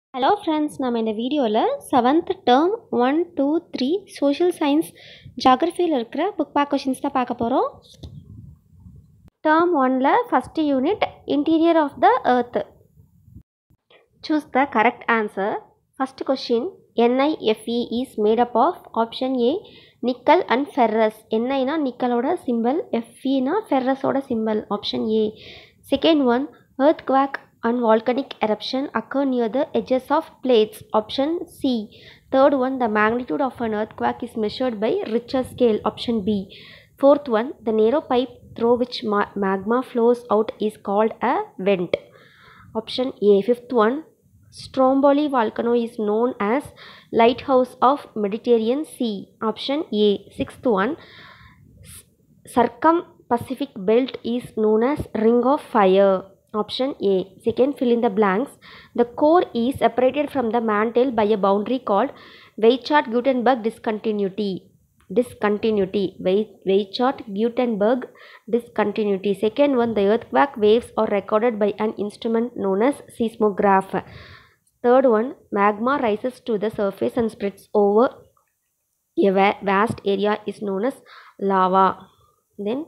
Hello friends நம்ம இந்த வீடியோவில் seventh term one two three social science ஜாகிரஃபியில் இருக்கிற புக் பேக் கொஷின்ஸ் தான் பார்க்க போகிறோம் டேர்ம் ஒனில் first unit interior of the earth choose the correct answer first question NIFE is made up of option A nickel and ferrous என்ஐனா நிக்கலோட symbol எஃப்இனா ஃபெர்ரஸோட symbol option A second one earthquake and volcanic eruption occur near the edges of plates option c third one the magnitude of an earthquake is measured by richter scale option b fourth one the narrow pipe through which ma- magma flows out is called a vent option a fifth one stromboli volcano is known as lighthouse of mediterranean sea option a sixth one circum pacific belt is known as ring of fire Option A. Second, fill in the blanks. The core is separated from the mantle by a boundary called Weichardt-Gutenberg discontinuity. Discontinuity. Weichardt-Gutenberg discontinuity. Second one, the earthquake waves are recorded by an instrument known as seismograph. Third one, magma rises to the surface and spreads over a vast area is known as lava. Then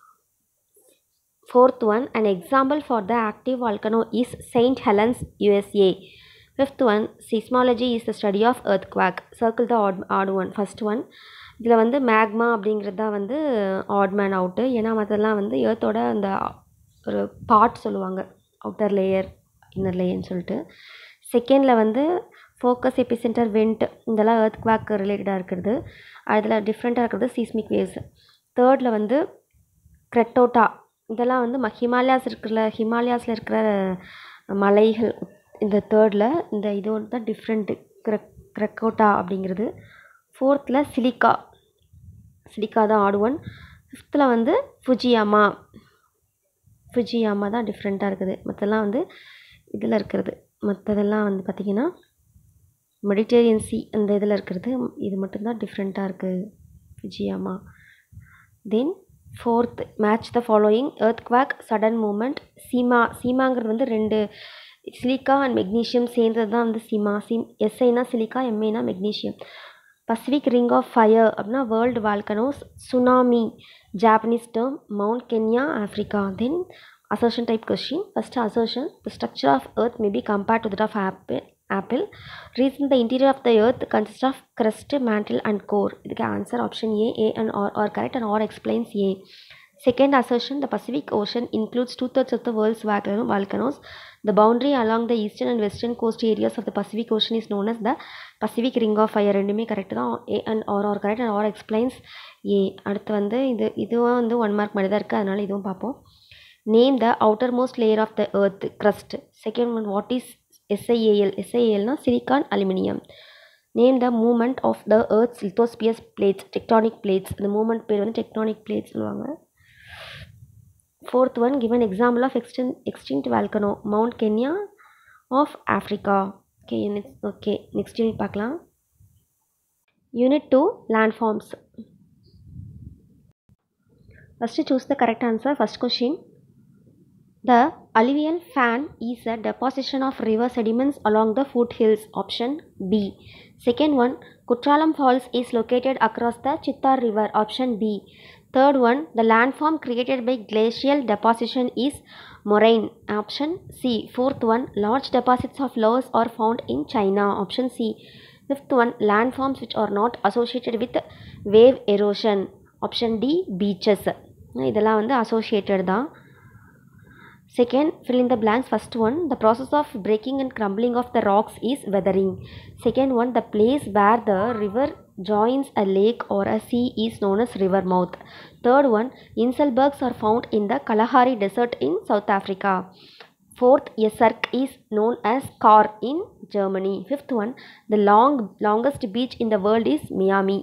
Fourth one, an example for the active volcano is St. Helens, USA. Fifth one, seismology is the study of earthquake. Circle the odd, odd one. First one, இதில் வந்து magma அப்படிங்கிறது தான் வந்து ஆட்மேன் out ஏன்னா மற்றெல்லாம் வந்து ஏர்த்தோட அந்த ஒரு பார்ட் சொல்லுவாங்க அவுட்டர் லேயர் இன்னர் லேயர்னு சொல்லிட்டு செகண்டில் வந்து ஃபோக்கஸ் எபிசென்டர் வெண்ட் இதெல்லாம் எர்த் குவாக் ரிலேட்டடாக இருக்கிறது அதில் டிஃப்ரெண்ட்டாக இருக்கிறது சீஸ்மிக் வேவ்ஸ் தேர்டில் வந்து க்ரெட்டோட்டா இதெல்லாம் வந்து ம ஹிமாலயாஸ் இருக்கிற ஹிமாலயாஸில் இருக்கிற மலைகள் இந்த தேர்டில் இந்த இது ஒன்று தான் டிஃப்ரெண்ட்டு க்ரெக் க்ரெக்கோட்டா அப்படிங்கிறது ஃபோர்த்தில் சிலிக்கா சிலிக்கா தான் ஆடு ஒன் ஃபிஃப்த்தில் வந்து ஃபுஜியாமா ஃபுஜியாமா தான் டிஃப்ரெண்ட்டாக இருக்குது மற்றெல்லாம் வந்து இதில் இருக்கிறது மற்றதெல்லாம் வந்து பார்த்திங்கன்னா மெடிடேரியன் சி அந்த இதில் இருக்கிறது இது மட்டும்தான் டிஃப்ரெண்ட்டாக இருக்குது Fujiyama then fourth match the following earthquake sudden moment sima சீமாங்கிறது வந்து ரெண்டு சிலிக்கா அண்ட் மெக்னீஷியம் சேர்ந்தது தான் வந்து சீமா சீம் எஸ்ஐனா சிலிக்கா எம்ஏனா magnesium Pacific ring of fire அப்படின்னா world volcanoes tsunami Japanese term Mount Kenya Africa then assertion type question first assertion the structure of earth may be compared to that of apple apple reason the interior of the earth consist of crust mantle and core இதுக்கு answer option A A and R R correct and R explains A second assertion the Pacific Ocean includes two thirds of the world's volcano volcanoes the boundary along the eastern and western coast areas of the Pacific Ocean is known as the Pacific ring of fire ரெண்டுமே correct தான் A and R R correct and R explains A அடுத்து வந்து இது இதுவும் வந்து one mark மாதிரி தான் இருக்குது அதனால் இதுவும் பார்ப்போம் name the outermost layer of the earth crust second one what is SIAL எஸ்ஐஏஎல்னா silicon aluminium name the movement of the earth's lithosphere plates tectonic plates இந்த மூமெண்ட் பேர் வந்து டெக்டானிக் பிளேட்ஸ் சொல்லுவாங்க fourth one given example of எக்ஸ்டின் extinct volcano Mount Kenya of Africa okay next okay next unit பார்க்கலாம் unit two landforms first choose the correct answer first question The alluvial fan is a deposition of river sediments along the foothills. Option B. Second one, Kutralam Falls is located across the Chittar River. Option B. Third one, the landform created by glacial deposition is moraine. Option C. Fourth one, large deposits of loess are found in China. Option C. Fifth one, landforms which are not associated with wave erosion. Option D. Beaches. இதெல்லாம் வந்து associated தான் Second, fill in the blanks. First one, the process of breaking and crumbling of the rocks is weathering. Second one, the place where the river joins a lake or a sea is known as river mouth. Third one, inselbergs are found in the Kalahari Desert in South Africa. Fourth, a cirque is known as Kar in Germany. Fifth one, the long longest beach in the world is Miami.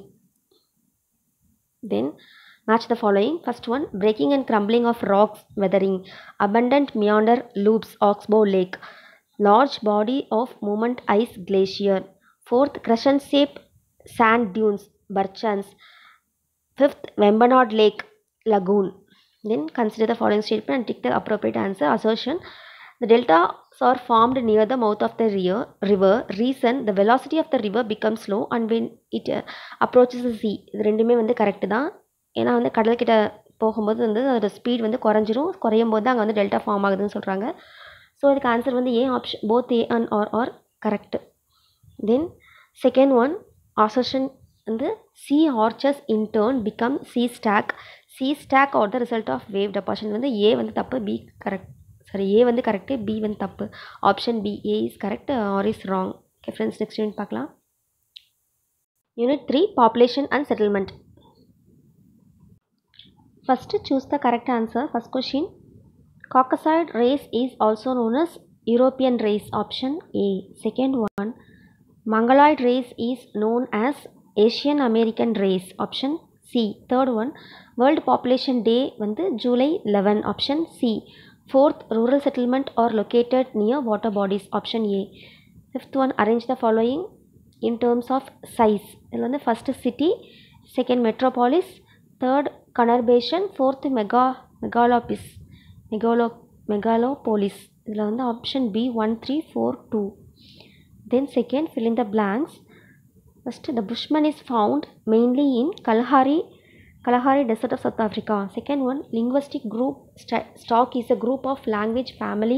Then Match the following. First one, breaking and crumbling of rocks, weathering. Abundant meander loops, Oxbow Lake. Large body of movement ice glacier. Fourth, crescent shape sand dunes, Burchans. Fifth, Vembanad Lake, Lagoon. Then consider the following statement and tick the appropriate answer. Assertion. The delta are formed near the mouth of the river. river. Reason the velocity of the river becomes slow and when it uh, approaches the sea. இது ரெண்டுமே வந்து correct தான் ஏன்னா வந்து கடல்கிட்ட போகும்போது வந்து அதோட speed வந்து குறைஞ்சிரும் குறையும் போது அங்கே வந்து டெல்டா ஃபார்ம் ஆகுதுன்னு சொல்கிறாங்க ஸோ இதுக்கு ஆன்சர் வந்து A option both A and R R correct then second one assertion வந்து sea arches in turn become sea stack sea stack are the result of wave deposition வந்து A வந்து தப்பு B correct sorry ஏ வந்து correct B வந்து தப்பு option B A is correct R is wrong okay friends next unit பார்க்கலாம் unit three population and settlement first choose the correct answer first question Caucasoid race is also known as European race option A. Second one, Mongoloid race is known as Asian American race option C. Third one, World Population Day வந்து July 11 option C. Fourth, rural settlement are located near water bodies option A. Fifth one, arrange the following in terms of size. இதில் வந்து first city, second metropolis, third conurbation, fourth mega megalopolis. மெகாலோ megalopolis இதில் வந்து option B one three four two then second fill in the blanks first the Bushman is found mainly in Kalahari Kalahari desert of South Africa second one linguistic group stock is a group of language family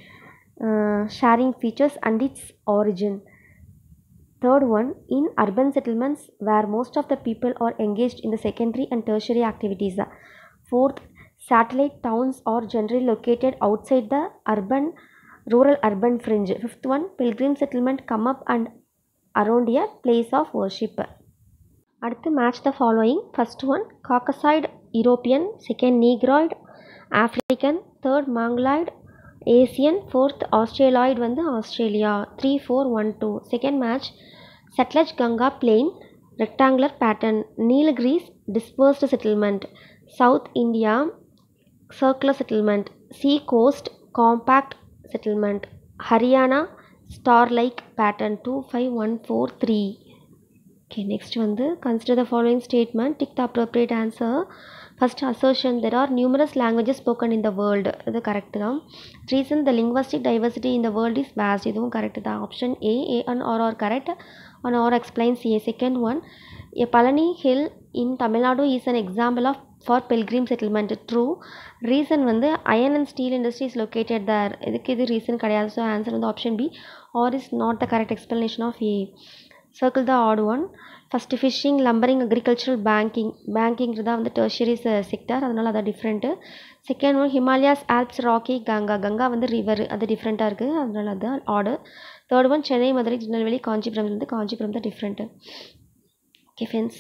sharing features and its origin third one in urban settlements where most of the people are engaged in the secondary and tertiary activities fourth satellite towns are generally located outside the urban rural urban fringe fifth one pilgrim settlement come up and around a place of worship அடுத்து match the following first one Caucasoid European second Negroid African third Mongoloid Asian fourth Australoid வந்து Australia three four one two second match Sutlej Ganga plain rectangular pattern Nilgiris dispersed settlement South India circular settlement sea coast compact settlement haryana star like pattern 25143 okay next வந்து consider the following statement tick the appropriate answer first assertion there are numerous languages spoken in the world இது correct தான் reason the linguistic diversity in the world is vast இதுவும் correct தான் option A A and R R correct and R explains A second one A Palani hill in Tamil Nadu is an example of for pilgrim settlement. True. Reason வந்து iron and steel industry is located there. இதுக்கு இது reason கிடையாது so answer வந்து option B R is not the correct explanation of A circle the odd one first fishing lumbering agricultural banking பேங்கிங்கிறது தான் வந்து tertiary sector அதனால் அதான் different second one Himalayas Alps Rocky Ganga Ganga வந்து ரிவர் அது டிஃப்ரெண்ட்டாக இருக்குது அதனால அது order third one Chennai Madurai Tirunelveli Kanchipuram வந்து காஞ்சிபுரம் தான் டிஃப்ரெண்ட்டு ஓகே ஃப்ரெண்ட்ஸ்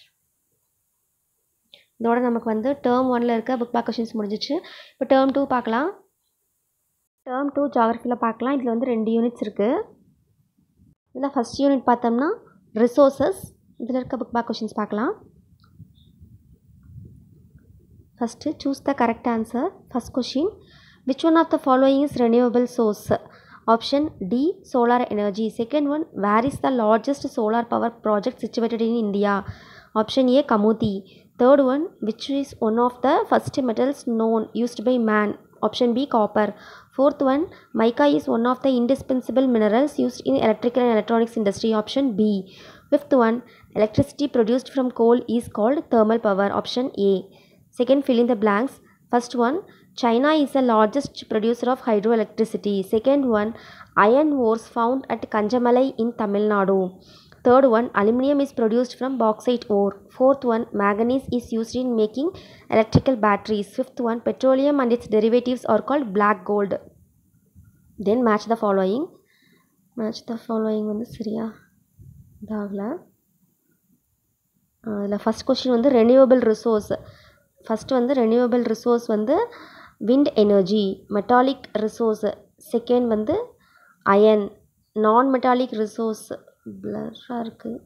இதோட நமக்கு வந்து டேர்ம் ஒனில் இருக்க புக் பேக் கொஷின்ஸ் முடிஞ்சிச்சு இப்போ டேர்ம் டூ பார்க்கலாம் டேர்ம் டூ ஜாகிரஃபியில் பார்க்கலாம் இதில் வந்து ரெண்டு யூனிட்ஸ் இருக்குது இதில் ஃபஸ்ட் யூனிட் பார்த்தோம்னா ரிசோர்ஸஸ் இதில் இருக்க புக் பேக் கொஷின்ஸ் பார்க்கலாம் first choose the correct answer first question which one of the following is renewable source option D solar energy second one where is the largest solar power project situated in India option A Kamuthi third one which is one of the first metals known used by man option B copper fourth one mica is one of the indispensable minerals used in electrical and electronics industry option B fifth one electricity produced from coal is called thermal power option A second fill in the blanks first one china is the largest producer of hydroelectricity second one iron ores found at kanjamalai in tamil nadu third one aluminum is produced from bauxite ore fourth one manganese is used in making electrical batteries fifth one petroleum and its derivatives are called black gold then match the following match the following வந்து சரியா இதாகல அதில் first question வந்து renewable resource first வந்து renewable resource வந்து wind energy metallic resource second வந்து iron non metallic resource பிளராக இருக்குது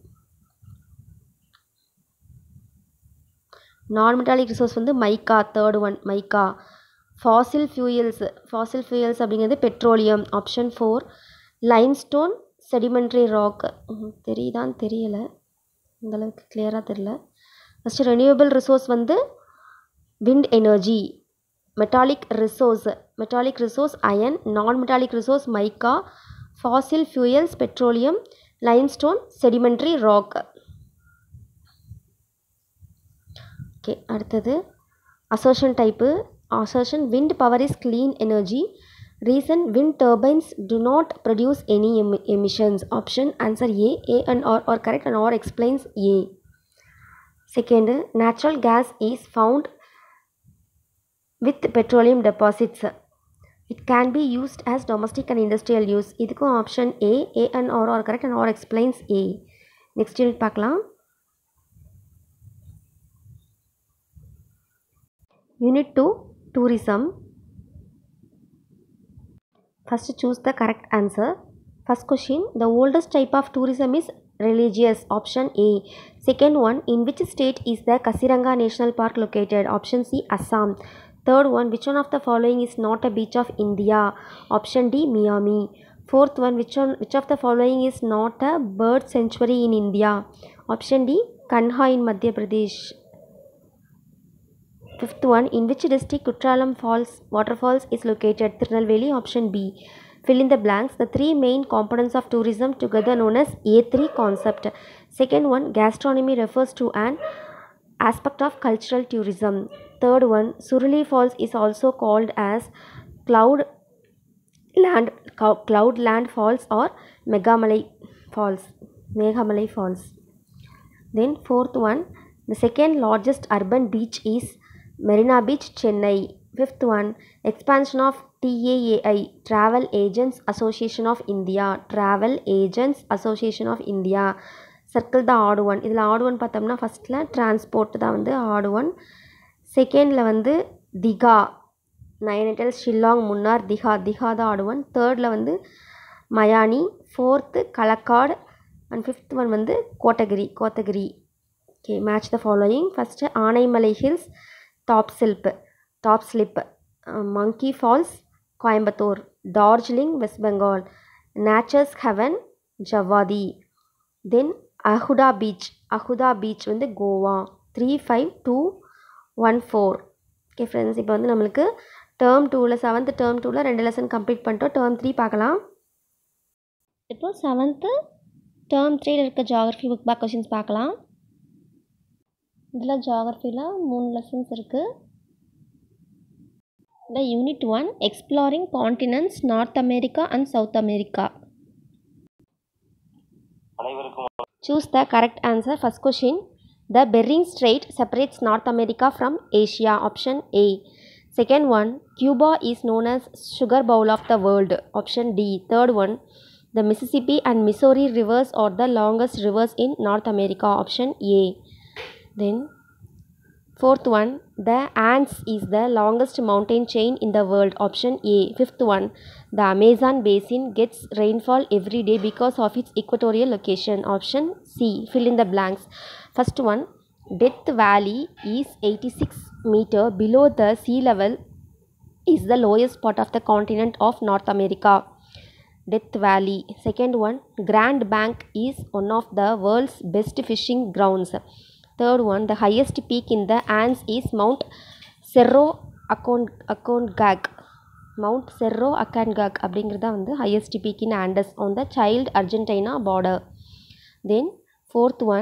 நான் மெட்டாலிக் ரிசோர்ஸ் வந்து mica third one mica fossil fuels fossil fuels அப்படிங்கிறது petroleum option four limestone sedimentary rock தெரியுதான்னு தெரியலை அந்தளவுக்கு கிளியராக தெரில ஃபஸ்ட்டு ரெனியூவபிள் ரிசோர்ஸ் வந்து wind energy metallic resource metallic resource iron non metallic resource mica fossil fuels petroleum limestone sedimentary rock okay அடுத்தது assertion type assertion wind power is clean energy reason wind turbines do not produce any emi- emissions option answer a a and or or correct and or explains a second natural gas is found with petroleum deposits it can be used as domestic and industrial use இதுக்கும் option A A and R R correct and R explains A next unit பார்க்கலாம் unit two tourism First choose the correct answer. First question The oldest type of tourism is religious. Option A. Second one In which state is the Kasiranga National Park located? Option C. Assam. Third one Which one of the following is not a beach of India? Option D. Miami. Fourth one Which one which of the following is not a bird sanctuary in India? Option D. Kanha in Madhya Pradesh. Fifth one, in which district Kutralam Falls waterfalls is located? Tirunelveli. Option B. Fill in the blanks. The three main components of tourism together known as A3 concept. Second one, gastronomy refers to an aspect of cultural tourism. Third one, Suruli Falls is also called as cloud land cou- cloud land falls or Megamalai falls. Meghamalai falls. Then fourth one, the second largest urban beach is Marina Beach, Chennai. Fifth one, expansion of TAAI, Travel Agents Association of India. Travel Agents Association of India. Circle தான் odd one இதில் ஆடு one பார்த்தோம்னா ஃபஸ்ட்டில் transport தான் வந்து ஆடு one செகண்டில் வந்து திகா நயனிட்டல் ஷில்லாங் முன்னார் திகா திகா தான் ஆடு ஒன் தேர்டில் வந்து மயானி fourth Kalakkad and fifth one வந்து Kotagiri Kotagiri okay match the following first Anaimalai hills top slip top slip monkey falls Coimbatore Darjeeling West Bengal nature's heaven Javadhu then Aguada beach Aguada beach வந்து Goa three five two one four okay friends இப்போ வந்து நம்மளுக்கு டேர்ம் டூவில் seventh term டூவில் ரெண்டு lesson complete பண்ணிட்டோம் term three பார்க்கலாம் இப்போ செவன்த்து டேர்ம் த்ரீல இருக்க ஜாகிரஃபி புக் பேக் கொஷின்ஸ் பார்க்கலாம் இதில் ஜாகிரஃபியில் மூணு லெசன்ஸ் இருக்குது இந்த unit one exploring continents North America and South America Choose the correct answer. First question. The Bering Strait separates North America from Asia. Option A. Second one. Cuba is known as sugar bowl of the world. Option D. Third one. The Mississippi and Missouri rivers are the longest rivers in North America. Option A. Then fourth one. The Andes is the longest mountain chain in the world. Option A. Fifth one. The Amazon basin gets rainfall every day because of its equatorial location. Option C. Fill in the blanks. First one. Death Valley is 86 meter below the sea level is the lowest part of the continent of North America. Death Valley. Second one, Grand Bank is one of the world's best fishing grounds. Third one, the highest peak in the Andes is Mount Cerro Acon- Aconcagua. Mount Cerro Aconcagua அப்படிங்கிறது தான் வந்து highest peak in Andes on the Chile Argentina border then fourth one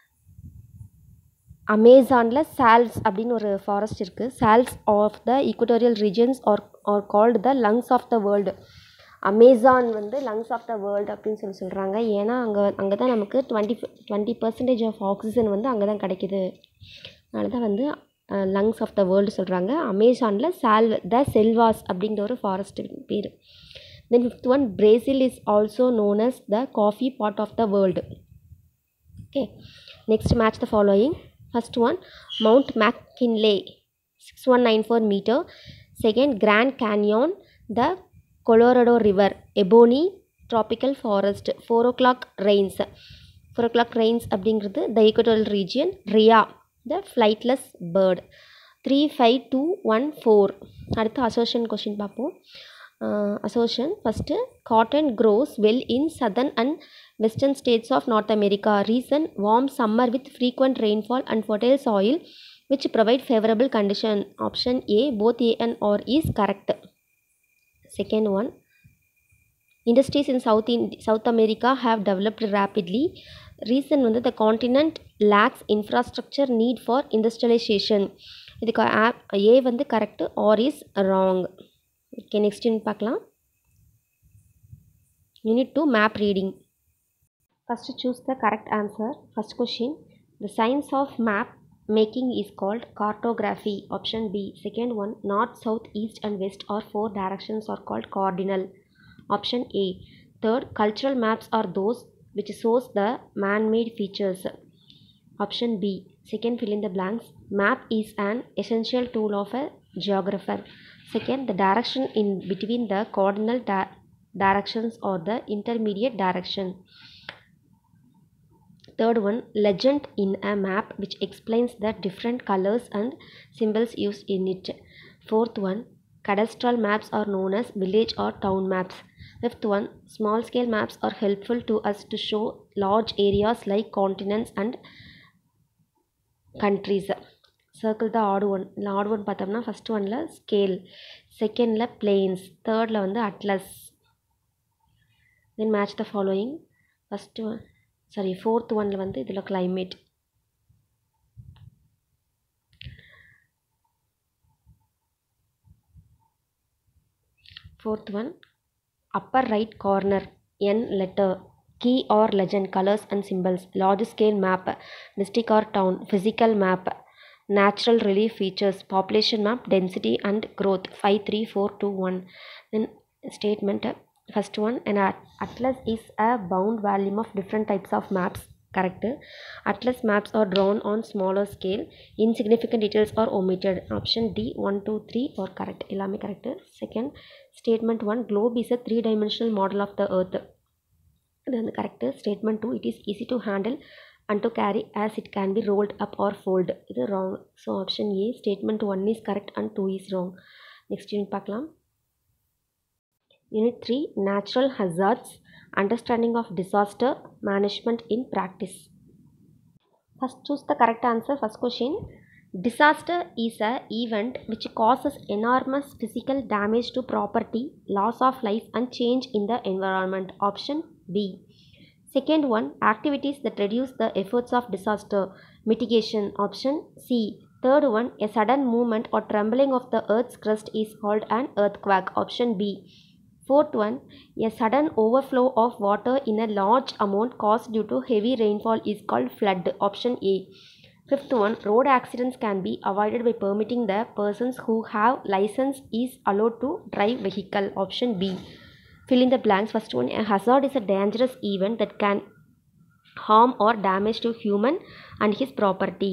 அமேசானில் selvas அப்படின்னு ஒரு forest இருக்குது selvas of the equatorial regions are are called the lungs of the world Amazon வந்து lungs of the world அப்படின்னு சொல்லி சொல்கிறாங்க ஏன்னா அங்கே அங்கே தான் நமக்கு twenty twenty percentage of oxygen வந்து அங்கே தான் கிடைக்குது அதனால தான் வந்து லங்ஸ் ஆஃப் த வேர்ல்டு சொல்கிறாங்க அமேசானில் சால் த செல்வாஸ் அப்படிங்கிற ஒரு ஃபாரஸ்ட் பேர் then fifth one Brazil is also known as the coffee pot of the world okay next match the following first one Mount McKinley six one nine four metre second Grand Canyon the Colorado river ebony tropical forest four o'clock rains four o'clock rains அப்படிங்கிறது the equatorial region rhea the flightless bird three five two one four அடுத்து assertion question பார்ப்போம் assertion first cotton cross well in southern and western states of North America reason warm summer with frequent rainfall and fertile soil which provide favourable condition option A both A and R is correct second one industries in south in South America have developed rapidly reason வந்து the continent lacks infrastructure need for industrialisation இதுக்கு op A வந்து correct R is wrong okay next unit பார்க்கலாம் unit two map reading first choose the correct answer first question the science of map making is called cartography option b second one north south east and west or four directions are called cardinal option a third cultural maps are those which shows the man-made features option b second fill in the blanks map is an essential tool of a geographer second the direction in between the cardinal di- directions or the intermediate direction third one legend in a map which explains the different colors and symbols used in it fourth one cadastral maps are known as village or town maps fifth one small scale maps are helpful to us to show large areas like continents and countries circle the odd one இல்லை ஆடு one பார்த்தோம்னா first ஒனில் scale செகண்டில் plains தேர்டில் வந்து atlas then match the following first one sorry fourth ஒனில் வந்து இதில் climate fourth one upper right corner n letter key or legend colors and symbols large scale map district or town physical map natural relief features population map density and growth 5 3 4 2 1 then statement first one an at- atlas is a bound volume of different types of maps correct atlas maps are drawn on smaller scale insignificant details are omitted option d 1 2 3 are correct எல்லாமே correct second statement 1 globe is a three dimensional model of the earth இது வந்து correct statement two it is easy to handle and to carry as it can be rolled up or fold இது wrong so option A statement one is correct and two is wrong next unit பார்க்கலாம் unit three natural hazards understanding of disaster management in practice First choose the correct answer. First question. Disaster is a event which causes enormous physical damage to property, loss of life and change in the environment. Option B. Second one, activities that reduce the efforts of disaster mitigation. Option C. Third one, a sudden movement or trembling of the earth's crust is called an earthquake. Option B. Fourth one, a sudden overflow of water in a large amount caused due to heavy rainfall is called flood. Option A. Fifth one, road accidents can be avoided by permitting the persons who have license is allowed to drive vehicle. Option B. Fill in the blanks. First one, a hazard is a dangerous event that can harm or damage to human and his property.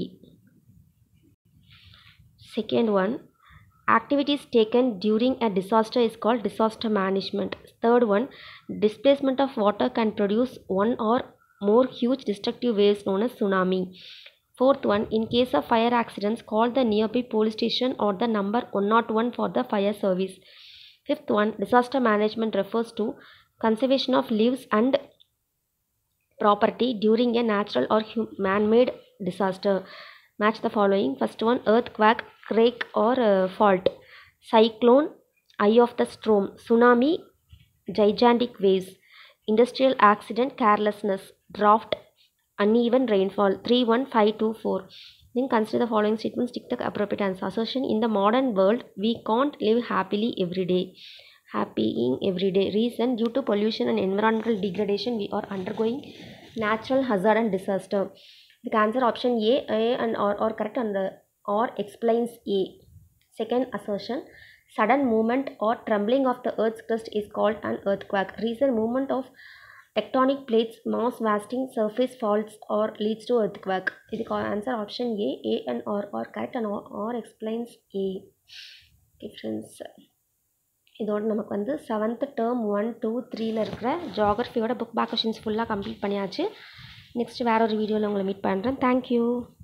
Second one, activities taken during a disaster is called disaster management. Third one, displacement of water can produce one or more huge destructive waves known as tsunami. Fourth one, in case of fire accidents, call the nearby police station or the number 101 for the fire service. Fifth one, disaster management refers to conservation of lives and property during a natural or hu- man-made disaster. Match the following. First one, earthquake, quake or uh, fault. Cyclone, eye of the storm. Tsunami, gigantic waves. Industrial accident, carelessness. Drought, uneven rainfall. 3, 1, 5, 2, 4. Then consider the following statements. Tick the appropriate answer. Assertion In the modern world, we can't live happily every day. Happy every day. Reason due to pollution and environmental degradation, we are undergoing natural hazard and disaster. The answer option A, A and or, or correct and the or explains A. Second assertion sudden movement or trembling of the earth's crust is called an earthquake. Reason movement of tectonic plates, mass wasting, surface faults or leads to earthquake. இதுக்கு answer option A, A and or or correct and or, or explains A. Difference. இதோட நமக்கு வந்து seventh term one two த்ரீல இருக்கிற ஜாகிரஃபியோட book back questions ஃபுல்லாக complete பண்ணியாச்சு next வேற ஒரு வீடியோவில் உங்களை மீட் பண்ணுறேன் தேங்க்யூ